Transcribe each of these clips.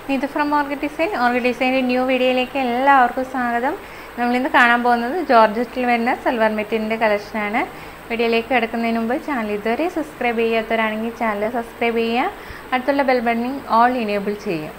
ഇത് from Orga design Orga ഡിസൈൻ്റെ new വീഡിയോയിലേക്ക് എല്ലാവർക്കും സ്വാഗതം നമ്മളിന്ന് കാണാൻ പോകുന്നത് ജോർജറ്റിൽ വരുന്ന സൽവാർ മെറ്റീരിയലിൻ്റെ കളക്ഷനാണ് വീഡിയോയിലേക്ക് കിടക്കുന്നതിന് മുമ്പ് ചാനൽ ഇതുവരെ സബ്സ്ക്രൈബ് ചെയ്യാത്തവരാണെങ്കിൽ ചാനൽ സബ്സ്ക്രൈബ് ചെയ്യുക അടുത്തുള്ള ബെൽ ബട്ടണിങ് ഓൾ ഇനേബിൾ ചെയ്യുക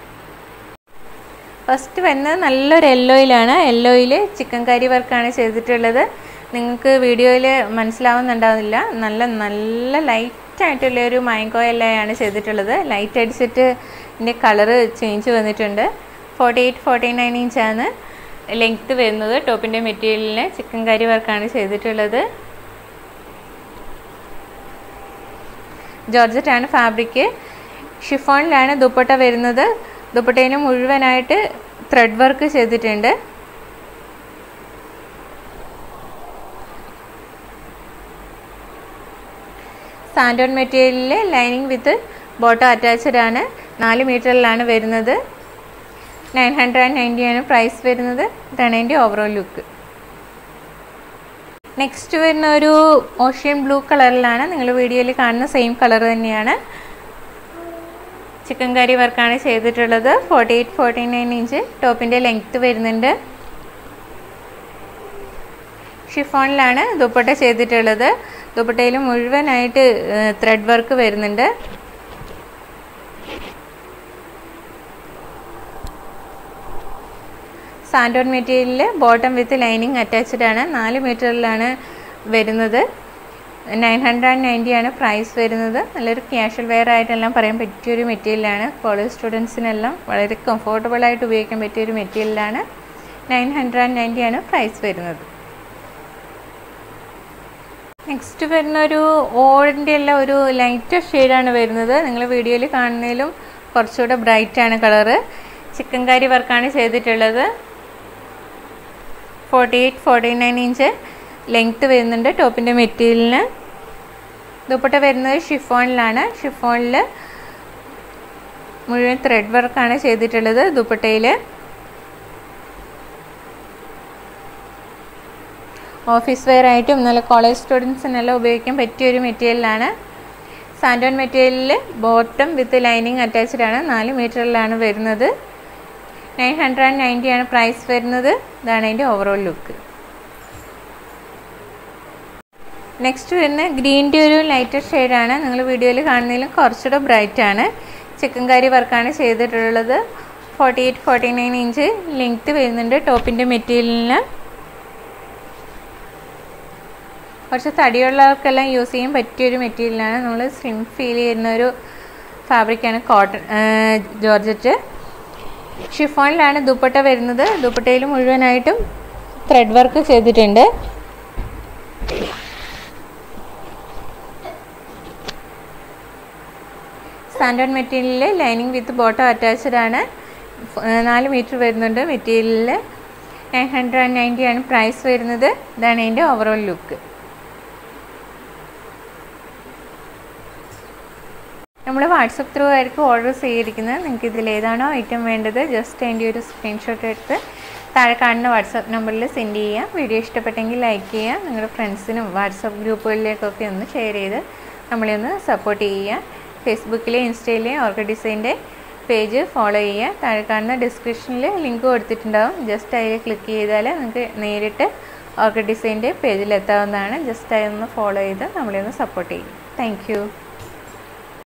ഫസ്റ്റ് വരുന്നത് നല്ലൊരു യെല്ലോയിലാണ് യെല്ലോയിൽ ചിക്കൻ കറി വർക്കാണ് ചെയ്തിട്ടുള്ളത് നിങ്ങൾക്ക് വീഡിയോയിൽ മനസ്സിലാവുന്നുണ്ടാവില്ല നല്ല നല്ല ലൈറ്റായിട്ടുള്ള ഒരു മാങ്കോ എല്ലയാണ് ചെയ്തിട്ടുള്ളത് ലൈറ്റ് അടിച്ചിട്ട് ഇതിൻ്റെ കളറ് ചേഞ്ച് വന്നിട്ടുണ്ട് ഫോർട്ടി എയ്റ്റ് ഫോർട്ടി നയൻ ഇഞ്ചാണ് ലെങ്ത്ത് വരുന്നത് ടോപ്പിൻ്റെ മെറ്റീരിയലിന് ചിക്കൻ കറി വർക്കാണ് ചെയ്തിട്ടുള്ളത് ജോർജറ്റാണ് ഫാബ്രിക്ക് ഷിഫോണിലാണ് ദുപ്പട്ട വരുന്നത് ദുപ്പട്ടയിൽ മുഴുവനായിട്ട് ത്രെഡ് വർക്ക് ചെയ്തിട്ടുണ്ട് സാൻഡോൺ മെറ്റീരിയലിൽ ലൈനിങ് വിത്ത് ബോട്ടം അറ്റാച്ച്ഡ് ആണ് നാല് മീറ്ററിലാണ് വരുന്നത് നയൻ ഹൺഡ്രഡ് ആൻഡ് നയൻറ്റി ആണ് പ്രൈസ് വരുന്നത് ഇതാണ് അതിൻ്റെ ഓവറോൾ ലുക്ക് നെക്സ്റ്റ് വരുന്ന ഒരു ഓഷ്യൻ ബ്ലൂ കളറിലാണ് നിങ്ങൾ വീഡിയോയിൽ കാണുന്ന സെയിം കളർ തന്നെയാണ് ചിക്കൻ കറി വർക്കാണ് ചെയ്തിട്ടുള്ളത് forty eight forty nine inch ടോപ്പിൻ്റെ ലെങ്ത്ത് വരുന്നുണ്ട് ഷിഫോണിലാണ് ദുപ്പട്ട ചെയ്തിട്ടുള്ളത് ദുപ്പട്ടയിൽ മുഴുവനായിട്ട് ത്രെഡ് വർക്ക് വരുന്നുണ്ട് സാൻഡോൺ മെറ്റീരിയലിൽ ബോട്ടം വിത്ത് ലൈനിങ് അറ്റാച്ച്ഡ് ആണ് നാല് മീറ്ററിലാണ് വരുന്നത് നയൻ ഹൺഡ്രഡ് ആൻഡ് നയൻറ്റി ആണ് പ്രൈസ് വരുന്നത് നല്ലൊരു ക്യാഷ്വൽ വെയർ ആയിട്ടെല്ലാം പറയാൻ പറ്റിയൊരു മെറ്റീരിയലാണ് കോളേജ് സ്റ്റുഡൻസിനെല്ലാം വളരെ കംഫർട്ടബിൾ ആയിട്ട് ഉപയോഗിക്കാൻ പറ്റിയൊരു മെറ്റീരിയലാണ് നയൻ ഹൺഡ്രഡ് ആൻഡ് നയൻറ്റി ആണ് പ്രൈസ് വരുന്നത് നെക്സ്റ്റ് വരുന്ന ഒരു ഓടിൻ്റെ എല്ലാം ഒരു ലൈറ്റ് ഷെയ്ഡാണ് വരുന്നത് നിങ്ങൾ വീഡിയോയിൽ കാണുന്നതിലും കുറച്ചുകൂടെ ബ്രൈറ്റ് ആണ് കളറ് ചിക്കൻ കറി വർക്കാണ് ചെയ്തിട്ടുള്ളത് forty eight forty nine inch length വരുന്നുണ്ട് ടോപ്പിൻ്റെ മെറ്റീരിയലിന് ദുപ്പട്ട വരുന്നത് ഷിഫോണിലാണ് ഷിഫോണിൽ മുഴുവൻ ത്രെഡ് വർക്കാണ് ചെയ്തിട്ടുള്ളത് ദുപ്പട്ടയിൽ ഓഫീസ് വെയർ ആയിട്ടും നല്ല കോളേജ് സ്റ്റുഡൻസിനെല്ലാം ഉപയോഗിക്കാൻ പറ്റിയ ഒരു മെറ്റീരിയലാണ് സാൻഡോൺ മെറ്റീരിയലിൽ ബോട്ടം വിത്ത് ലൈനിങ് അറ്റാച്ച്ഡ് ആണ് നാല് മീറ്ററിലാണ് വരുന്നത് നയൻ ഹൺഡ്രഡ് ആൻഡ് നയൻറ്റി ആണ് പ്രൈസ് വരുന്നത് ഇതാണ് അതിൻ്റെ ഓവറോൾ ലുക്ക് നെക്സ്റ്റ് വരുന്ന ഗ്രീൻ്റെ ഒരു ലൈറ്റർ ഷെയ്ഡാണ് നിങ്ങൾ വീഡിയോയിൽ കാണുന്നതിലും കുറച്ചുകൂടെ ബ്രൈറ്റ് ആണ് ചിക്കൻ കറി വർക്കാണ് ചെയ്തിട്ടുള്ളത് forty eight forty nine inch length വരുന്നുണ്ട് ടോപ്പിൻ്റെ മെറ്റീരിയലിന് കുറച്ച് തടിയുള്ളവർക്കെല്ലാം യൂസ് ചെയ്യാൻ പറ്റിയൊരു മെറ്റീരിയലാണ് നമ്മൾ സ്ലിം ഫീൽ ചെയ്യുന്ന ഒരു ഫാബ്രിക്കാണ് കോട്ടൺ ജോർജറ്റ് ഷിഫോണിലാണ് ദുപ്പട്ട വരുന്നത് ദുപ്പട്ടയിൽ മുഴുവനായിട്ടും ത്രെഡ് വർക്ക് ചെയ്തിട്ടുണ്ട് സാൻഡോൺ മെറ്റീരിയലിൽ ലൈനിങ് വിത്ത് ബോട്ടം അറ്റാച്ച്ഡ് ആണ് നാല് മീറ്റർ വരുന്നുണ്ട് മെറ്റീരിയലിൽ നയൻ ഹൺഡ്രഡ് ആൻഡ് നയൻറ്റി ആണ് പ്രൈസ് വരുന്നത് ഇതാണ് അതിൻ്റെ ഓവറോൾ ലുക്ക് നമ്മൾ വാട്സപ്പ് ത്രൂ ആയിരിക്കും ഓർഡർ ചെയ്തിരിക്കുന്നത് നിങ്ങൾക്ക് ഇതിൽ ഏതാണോ ഐറ്റം വേണ്ടത് ജസ്റ്റ് അതിൻ്റെ ഒരു സ്ക്രീൻഷോട്ട് എടുത്ത് താഴെ കാണുന്ന വാട്സപ്പ് നമ്പറിൽ സെൻഡ് ചെയ്യുക വീഡിയോ ഇഷ്ടപ്പെട്ടെങ്കിൽ ലൈക്ക് ചെയ്യുക നിങ്ങളുടെ ഫ്രണ്ട്സിനും വാട്സപ്പ് ഗ്രൂപ്പുകളിലേക്കൊക്കെ ഒന്ന് ഷെയർ ചെയ്ത് നമ്മളെ ഒന്ന് സപ്പോർട്ട് ചെയ്യുക ഫേസ്ബുക്കിലെ ഇൻസ്റ്റയിലെ ഓർഗ ഡിസൈൻ്റെ പേജ് ഫോളോ ചെയ്യുക താഴെ കാണുന്ന ഡിസ്ക്രിപ്ഷനിൽ ലിങ്ക് കൊടുത്തിട്ടുണ്ടാവും ജസ്റ്റ് അതിൽ ക്ലിക്ക് ചെയ്താൽ നിങ്ങൾക്ക് നേരിട്ട് ഓർഗ ഡിസൈൻ്റെ പേജിൽ എത്താവുന്നതാണ് ജസ്റ്റ് അതൊന്ന് ഫോളോ ചെയ്ത് നമ്മളെ ഒന്ന് സപ്പോർട്ട് ചെയ്യും താങ്ക്